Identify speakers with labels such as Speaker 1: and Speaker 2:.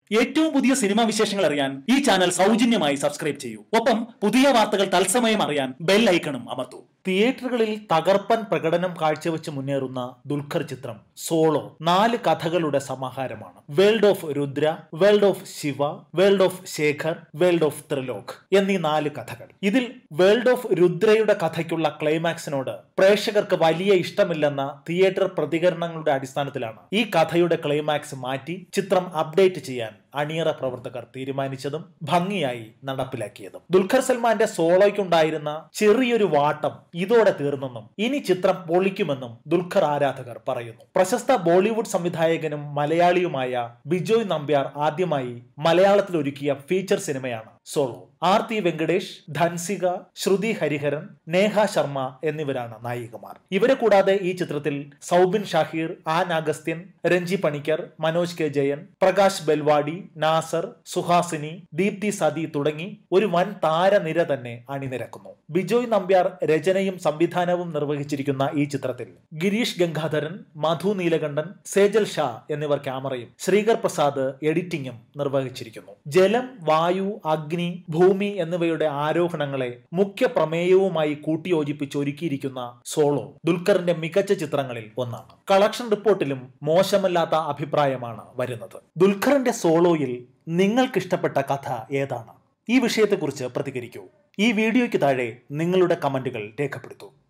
Speaker 1: ഏറ്റവും പുതിയ സിനിമാ വിശേഷങ്ങൾ അറിയാൻ ഈ ചാനൽ സൗജന്യമായി സബ്സ്ക്രൈബ് ചെയ്യൂ ഒപ്പം പുതിയ വാർത്തകൾ തത്സമയം അറിയാൻ ബെൽ ഐക്കണും അമർത്തൂ
Speaker 2: തിയേറ്ററുകളിൽ തകർപ്പൻ പ്രകടനം കാഴ്ചവെച്ച് മുന്നേറുന്ന ദുൽഖർ ചിത്രം സോളോ നാല് കഥകളുടെ സമാഹാരമാണ് world of Rudra world of Shiva world of Shekhar world of Trilok എന്നീ നാല് കഥകൾ ഇതിൽ വേൾഡ് ഓഫ് രുദ്രയുടെ കഥയ്ക്കുള്ള ക്ലൈമാക്സിനോട് പ്രേക്ഷകർക്ക് വലിയ ഇഷ്ടമില്ലെന്ന തിയേറ്റർ പ്രതികരണങ്ങളുടെ അടിസ്ഥാനത്തിലാണ് ഈ കഥയുടെ ക്ലൈമാക്സ് മാറ്റി ചിത്രം അപ്ഡേറ്റ് ചെയ്യാൻ അണിയറ പ്രവർത്തകർ തീരുമാനിച്ചതും ഭംഗിയായി നടപ്പിലാക്കിയതും ദുൽഖർ സൽമാന്റെ സോളോയ്ക്കുണ്ടായിരുന്ന ചെറിയൊരു വാട്ടം ഇതോടെ തീർന്നെന്നും ഇനി ചിത്രം പൊളിക്കുമെന്നും ദുൽഖർ ആരാധകർ പറയുന്നു പ്രശസ്ത ബോളിവുഡ് സംവിധായകനും മലയാളിയുമായ ബിജോയ് നമ്പ്യാർ ആദ്യമായി മലയാളത്തിൽ ഒരുക്കിയ ഫീച്ചർ സിനിമയാണ് സോളോ ആർ തി വെങ്കടേഷ് ധൻസിക ശ്രുതി ഹരിഹരൻ നേഹ ശർമ്മ എന്നിവരാണ് നായികമാർ ഇവരെ കൂടാതെ ഈ ചിത്രത്തിൽ സൗബിൻ ഷാഹിർ ആൻ അഗസ്ത്യൻ രഞ്ജി പണിക്കർ മനോജ് കെ ജയൻ പ്രകാശ് ബെൽവാടി നാസർ സുഹാസിനി ദീപ്തി സതി തുടങ്ങി ഒരു വൻ താരനിര തന്നെ അണിനിരക്കുന്നു ബിജോയ് നമ്പ്യാർ രചനയും സംവിധാനവും നിർവഹിച്ചിരിക്കുന്ന ഈ ചിത്രത്തിൽ ഗിരീഷ് ഗംഗാധരൻ മധു നീലകണ്ഠൻ സേജൽ ഷാ എന്നിവർ ക്യാമറയും ശ്രീകർ പ്രസാദ് എഡിറ്റിംഗും നിർവഹിച്ചിരിക്കുന്നു ജലം വായു അഗ്നി ഭൂമി എന്നിവയുടെ ആരോഹണങ്ങളെ മുഖ്യ പ്രമേയവുമായി കൂട്ടിയോജിപ്പിച്ച് ഒരുക്കിയിരിക്കുന്ന സോളോ ദുൽഖറിന്റെ മികച്ച ചിത്രങ്ങളിൽ ഒന്നാണ് കളക്ഷൻ റിപ്പോർട്ടിലും മോശമല്ലാത്ത അഭിപ്രായമാണ് വരുന്നത് ദുൽഖറിന്റെ സോളോയിൽ നിങ്ങൾക്കിഷ്ടപ്പെട്ട കഥ ഏതാണ് ഈ വിഷയത്തെക്കുറിച്ച് പ്രതികരിക്കൂ ഈ വീഡിയോയ്ക്ക് താഴെ നിങ്ങളുടെ കമന്റുകൾ രേഖപ്പെടുത്തൂ